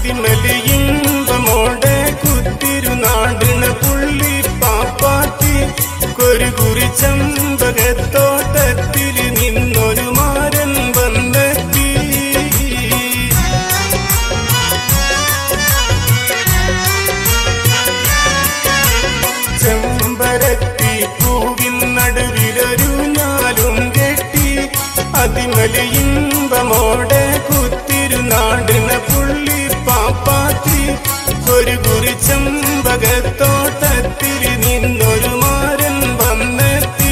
അതിമലി ഇമ്പമോടെ കുത്തിരുനാടിണ പുള്ളി പാപ്പാത്തി ഒരു കുറി ചമ്പകത്തോട്ടത്തിൽ നിന്നൊരു മാരൻ വന്നെത്തി ചെമ്പരത്തി പൂവിൻ നടുവിലൊരു ഞാലും കെട്ടി അതിമലി ഇമ്പമോടെ കുത്തിരുനാടിന പുള്ളി പാപ്പാത്തി ഒരു കുറി ചെമ്പകത്തോട്ടത്തിൽ നിന്നൊരു മാരൻ വന്നെത്തി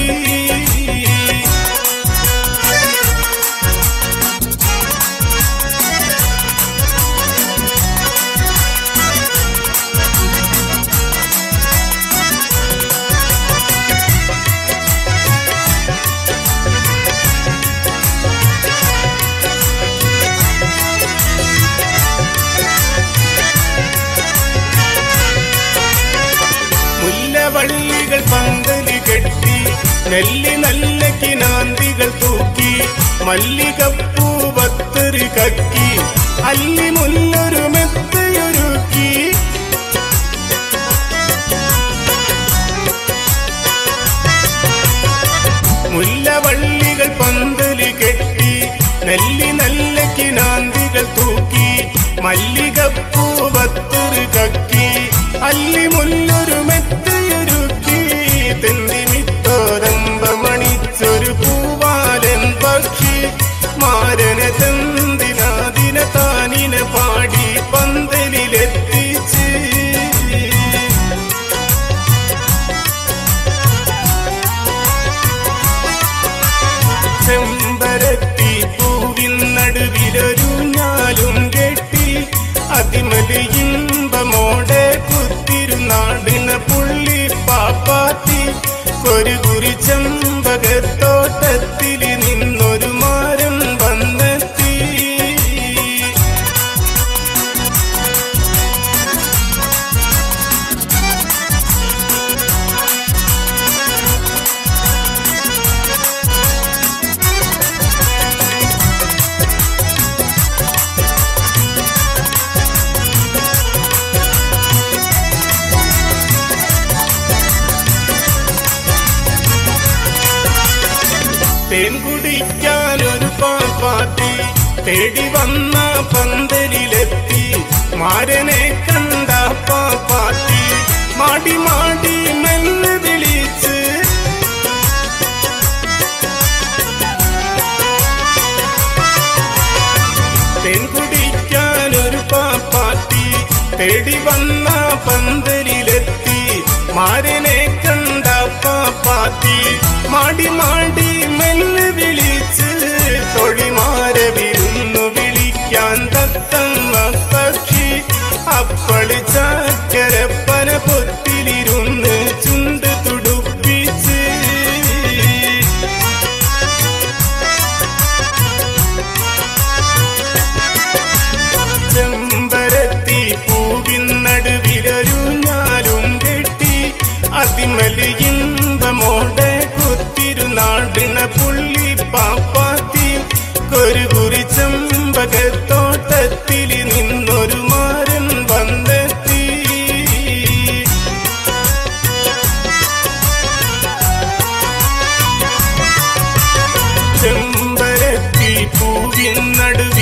മുല്ലവള്ളികൾ പന്തലി കെട്ടി നെല്ലി നല്ല കിനാന്തികൾ തൂക്കി മല്ലികപ്പൂവത്തെറി കക്കി അല്ലി മുല്ലൊരു മെത്തയൊരുക്കി മുല്ലവള്ളികൾ പന്തലി കെട്ടി നെല്ലി നല്ല കിനാന്തികൾ തൂക്കി മല്ലികപ്പൂവത്തെറി കക്കി അല്ലി മുല്ലൊരു മെത്തയൊരുക്കി തെന്തിമിത്തോരമ്പമണിച്ചൊരു പൂവാലൻ പക്ഷി മാരനെ തെന്തിനാദിന താനിനെ പാടി പന്തലിലെത്തിച്ച് ചെമ്പരത്തി പൂവിൻ നടുവിലൊരു ഞാലും കെട്ടി അതിമലി ഇമ്പമോടെ കുത്തിരുനാടിന പുള്ളി പാപ്പാത്തി ഒരു കുറി ചെമ്പകത്തോട്ടത്തിൽ നിന്നൊരു മാരം വന്നെത്തി തേൻ കുടിക്കാനൊരു പാപ്പാത്തി തേടി വന്ന പന്തലിലെത്തി മാരനെ കണ്ട പാപ്പാത്തി മാടി മാടി മെല്ലെ വിളിച്ച് തേൻ കുടിക്കാനൊരു പാപ്പാത്തി തേടി വന്ന പന്തലിലെത്തി മാരനെ കണ്ട പാപ്പാത്തി മാടി മാടി മെല്ലെ വിളിച്ച് തൊഴിമാരെ വിരുന്നു വിളിക്കാൻ തത്തമ്മ പക്ഷി അപ്പളി ചക്കരപ്പന പൊത്തിലിരുന്ന് ചുണ്ട് തുടുപ്പിച്ച് ചെമ്പരത്തി പൂവിൻ നടുവിലൊരു ഞാലും കെട്ടി അതിമലി ഇമ്പമോടെ കുത്തിരുനാടിന പുള്ളി പാപ്പാത്തി ഒരു കുറി ചെമ്പകത്തോട്ടത്തിൽ നിന്നൊരു മാരൻ വന്നെത്തി ചെമ്പരത്തി പൂവിൻ നടുവിൽ